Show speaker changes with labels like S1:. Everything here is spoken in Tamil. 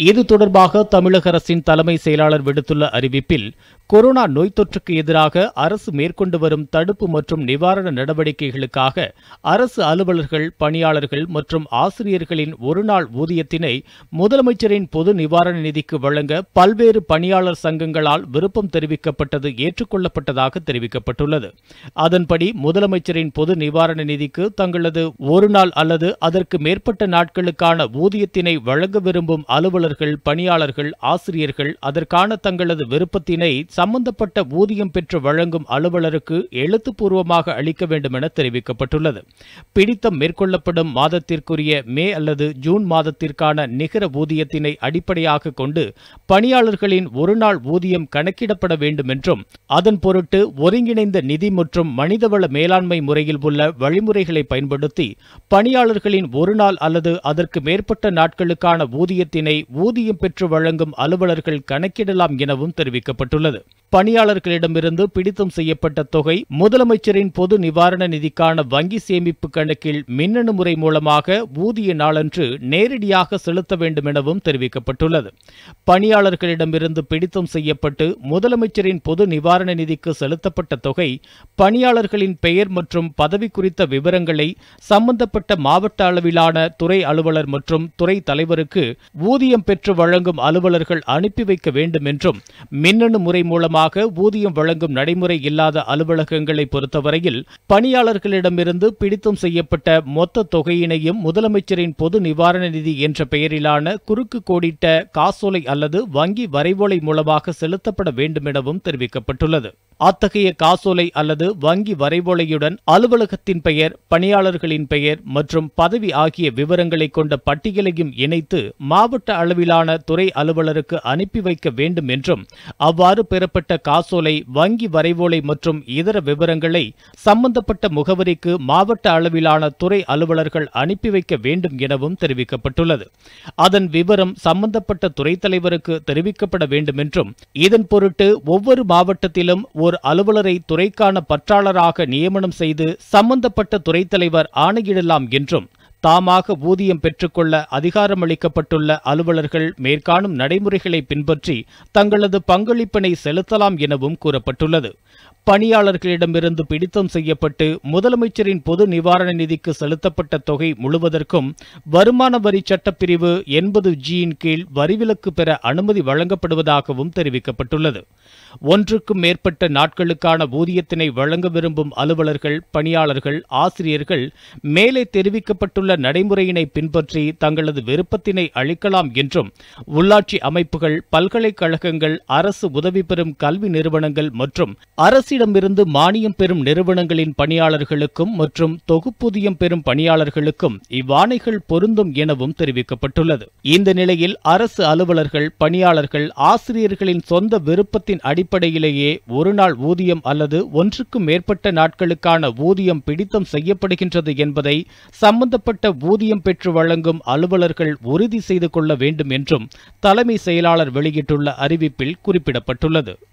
S1: இது தொடர்பாக தமிழக அரசின் தலைமை செயலாளர் விடுத்துள்ள அறிவிப்பில் கொரோனா நோய் தொற்றுக்கு எதிராக அரசு மேற்கொண்டு வரும் தடுப்பு மற்றும் நிவாரண நடவடிக்கைகளுக்காக அரசு அலுவலர்கள் பணியாளர்கள் மற்றும் ஆசிரியர்களின் ஒருநாள் ஊதியத்தினை முதலமைச்சரின் பொது நிவாரண நிதிக்கு வழங்க பல்வேறு பணியாளர் சங்கங்களால் விருப்பம் தெரிவிக்கப்பட்டது ஏற்றுக்கொள்ளப்பட்டதாக தெரிவிக்கப்பட்டுள்ளது அதன்படி முதலமைச்சரின் பொது நிவாரண நிதிக்கு தங்களது ஒரு நாள் அல்லது அதற்கு மேற்பட்ட நாட்களுக்கான ஊதியத்தினை வழங்க விரும்பும் அலுவலர்கள் பணியாளர்கள் ஆசிரியர்கள் அதற்கான தங்களது விருப்பத்தினை சம்பந்தப்பட்ட ஊதியம் பெற்று வழங்கும் அலுவலருக்கு எழுத்துப்பூர்வமாக அளிக்க வேண்டும் என தெரிவிக்கப்பட்டுள்ளது பிடித்தம் மேற்கொள்ளப்படும் மாதத்திற்குரிய மே அல்லது ஜூன் மாதத்திற்கான நிகர ஊதியத்தினை அடிப்படையாக கொண்டு பணியாளர்களின் ஒருநாள் ஊதியம் கணக்கிடப்பட வேண்டும் என்றும் அதன் பொருட்டு ஒருங்கிணைந்த நிதி மற்றும் மனிதவள மேலாண்மை முறையில் உள்ள வழிமுறைகளை பயன்படுத்தி பணியாளர்களின் ஒரு நாள் அல்லது அதற்கு மேற்பட்ட நாட்களுக்கான ஊதியத்தினை ஊதியம் பெற்று வழங்கும் அலுவலர்கள் கணக்கிடலாம் எனவும் தெரிவிக்கப்பட்டுள்ளது பணியாளர்களிடமிருந்து பிடித்தம் செய்யப்பட்ட தொகை முதலமைச்சரின் பொது நிவாரண நிதிக்கான வங்கி சேமிப்பு கணக்கில் மின்னணு முறை மூலமாக ஊதிய நாளன்று நேரடியாக செலுத்த வேண்டும் எனவும் தெரிவிக்கப்பட்டுள்ளது பணியாளர்களிடமிருந்து பிடித்தம் செய்யப்பட்டு முதலமைச்சரின் பொது நிவாரண நிதிக்கு செலுத்தப்பட்ட தொகை பணியாளர்களின் பெயர் மற்றும் பதவி குறித்த விவரங்களை சம்பந்தப்பட்ட மாவட்ட அளவிலான துறை அலுவலர் மற்றும் துறை தலைவருக்கு ஊதியம் பெற்று வழங்கும் அலுவலர்கள் அனுப்பி வைக்க வேண்டும் என்றும் மின்னணு முறை மூலமாக ஊதியம் வழங்கும் நடைமுறை இல்லாத அலுவலகங்களை பொறுத்தவரையில் பணியாளர்களிடமிருந்து பிடித்தம் செய்யப்பட்ட மொத்த தொகையினையும் முதலமைச்சரின் பொது நிவாரண நிதி என்ற பெயரிலான குறுக்கு கோடிட்ட காசோலை அல்லது வங்கி வரைவோலை மூலமாக செலுத்தப்பட வேண்டும் எனவும் தெரிவிக்கப்பட்டுள்ளது அத்தகைய காசோலை அல்லது வங்கி வரைவோலையுடன் அலுவலகத்தின் பெயர் பணியாளர்களின் பெயர் மற்றும் பதவி ஆகிய விவரங்களை கொண்ட பட்டியலையும் இணைத்து மாவட்ட அளவிலான துறை அலுவலருக்கு அனுப்பி வைக்க வேண்டும் என்றும் அவ்வாறு பெறப்பட்ட காசோலை வங்கி வரைவோலை மற்றும் இதர விவரங்களை சம்பந்தப்பட்ட முகவரிக்கு மாவட்ட அளவிலான துறை அலுவலர்கள் அனுப்பி வைக்க வேண்டும் எனவும் தெரிவிக்கப்பட்டுள்ளது அதன் விவரம் சம்பந்தப்பட்ட துறை தலைவருக்கு தெரிவிக்கப்பட வேண்டும் என்றும் இதன் பொருட்டு ஒவ்வொரு மாவட்டத்திலும் ஓர் அலுவலரை துறைக்கான பற்றாளராக நியமனம் செய்து சம்பந்தப்பட்ட துறை தலைவர் ஆணையிடலாம் என்றும் தாமாக ஊதியம் பெற்றுக்கொள்ள அதிகாரமளிக்கப்பட்டுள்ள அலுவலர்கள் மேற்காணும் நடைமுறைகளை பின்பற்றி தங்களது பங்களிப்பினை செலுத்தலாம் எனவும் கூறப்பட்டுள்ளது பணியாளர்களிடமிருந்து பிடித்தம் செய்யப்பட்டு முதலமைச்சரின் பொது நிவாரண நிதிக்கு செலுத்தப்பட்ட தொகை முழுவதற்கும் வருமான வரி சட்டப்பிரிவு எண்பது ஜியின் கீழ் வரிவிலக்கு பெற அனுமதி வழங்கப்படுவதாகவும் தெரிவிக்கப்பட்டுள்ளது ஒன்றுக்கும் மேற்பட்ட நாட்களுக்கான ஊதியத்தினை வழங்க விரும்பும் அலுவலர்கள் பணியாளர்கள் ஆசிரியர்கள் மேலே தெரிவிக்கப்பட்டுள்ள நடைமுறையினை பின்பற்றி தங்களது விருப்பத்தினை அளிக்கலாம் என்றும் உள்ளாட்சி அமைப்புகள் பல்கலைக்கழகங்கள் அரசு உதவி பெறும் கல்வி நிறுவனங்கள் மற்றும் அரசிடமிருந்து மானியம் பெறும் நிறுவனங்களின் பணியாளர்களுக்கும் மற்றும் தொகுப்பூதியம் பெறும் பணியாளர்களுக்கும் இவ்வாணைகள் பொருந்தும் எனவும் தெரிவிக்கப்பட்டுள்ளது இந்த நிலையில் அரசு அலுவலர்கள் பணியாளர்கள் ஆசிரியர்களின் சொந்த விருப்பத்தின் அடிப்படையிலேயே ஒருநாள் ஊதியம் அல்லது ஒன்றுக்கும் மேற்பட்ட நாட்களுக்கான ஊதியம் பிடித்தம் செய்யப்படுகின்றது என்பதை சம்பந்தப்பட்ட ஊதியம் பெற்று வழங்கும் அலுவலர்கள் உறுதி செய்து கொள்ள வேண்டும் என்றும் தலைமை செயலாளர் வெளியிட்டுள்ள அறிவிப்பில் குறிப்பிடப்பட்டுள்ளது